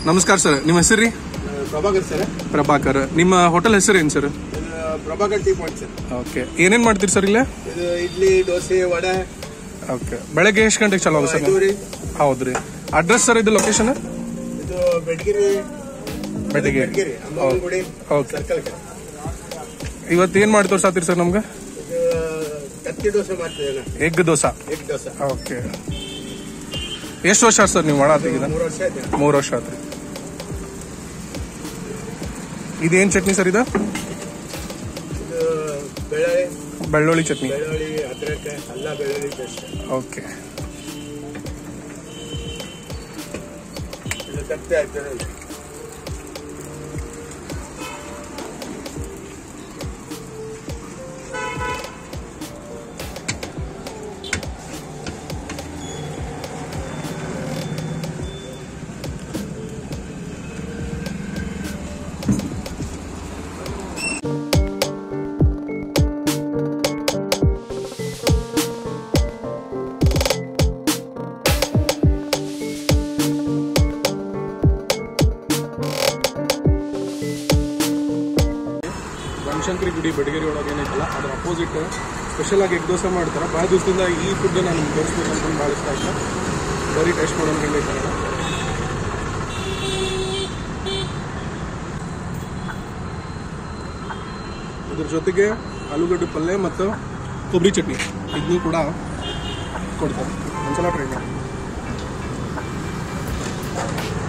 ನಮಸ್ಕಾರ ಸರ್ ನಿಮ್ಮ ಹೆಸರು ರೀ ಪ್ರಭಾಕರ್ ಸರ್ ಪ್ರಭಾಕರ್ ನಿಮ್ಮ ಹೋಟೆಲ್ ಹೆಸರು ಏನು ಸರ್ ಇದು Prabhakar tea point sir okay ಏನೇನು ಮಾಡ್ತೀರಿ ಸರ್ ಇಲ್ಲೇ ಇದು ಇಡ್ಲಿ ದೋಸೆ ವಡೆ ಓಕೆ ಬೆಳಗ್ಗೆ ಎಷ್ಟು ಗಂಟೆಗೆ ಚಾಲು ಆಗುತ್ತೆ ಸರ್ ಐದೂರಿ ಹೌದ್ರಿ ಅಡ್ರೆಸ್ ಸರ್ ಇದು ಲೊಕೇಶನ್ ಇದು ಬೆಡ್ಗಿರಿ ಬೆಳಗ್ಗೆ ಬೆಡ್ಗಿರಿ ಅಮ್ಮನ ಗುಡಿ ಓಕೆ ಸರ್ಕಲ್ ಇವತ್ತು ಏನು ಮಾಡಿ ತೋರ್ಸಾತೀರಿ ಸರ್ ನಮ್ಗೆ ಇದು ಕತ್ತಿ ದೋಸೆ ಮಾಡ್ತಿದ್ದೇನೆ egg dosa egg dosa okay ಎಷ್ಟು ವರ್ಷ ಆಯ್ತು ಸರ್ ನೀವು ಮಾಡತ್ತೀಗ ಮೂರು ವರ್ಷ ಆಯ್ತು ಮೂರು ವರ್ಷ ಆತ್ರಿ ಇದೇನು ಚಟ್ನಿ ಸರ್ ಇದು ಇದು ಬೆಳ್ಳುಳ್ಳಿ ಬೆಳ್ಳುಳ್ಳಿ ಚಟ್ನಿ ಬೆಳ್ಳುಳ್ಳಿ ಅದ್ರಕ ಅಲ್ಲ ಬೆಳ್ಳುಳ್ಳಿ ಪೇಸ್ಟ್ ಓಕೆ ಇದು ತಪ್ಪೆ ಆಗ್ತದೆ ಬನಶಂಕರಿ ಗುಡಿ ಬೆಡಗೇರಿ ಒಳಗೆ ಏನೈತಲ್ಲ ಅದ್ರ ಅಪೋಸಿಟ್ ಸ್ಪೆಷಲ್ ಆಗಿ ಎಗ್ ದೋಸೆ ಮಾಡ್ತಾರೆ ಭಾಳ ದಿವಸದಿಂದ ಈ ಫುಡ್ ನಾನು ನಿಮ್ಗೆ ತೋರಿಸ್ಬೇಕು ಅನ್ಕೊಂಡು ಭಾಳ ಇಷ್ಟ ಆಯ್ತು ಬರೀ ಟೇಸ್ಟ್ ಮಾಡೋಣ ಹೆಂಗೈತೆ ನೋಡೋಣ. ಇದ್ರ ಜೊತೆಗೆ ಆಲೂಗಡ್ಡೆ ಪಲ್ಯ ಮತ್ತು ಕೊಬ್ಬರಿ ಚಟ್ನಿ ಇದನ್ನು ಕೂಡ ಕೊಡ್ತಾರೆ ಒಂದ್ಸಲ ಟ್ರೈ ಮಾಡಿ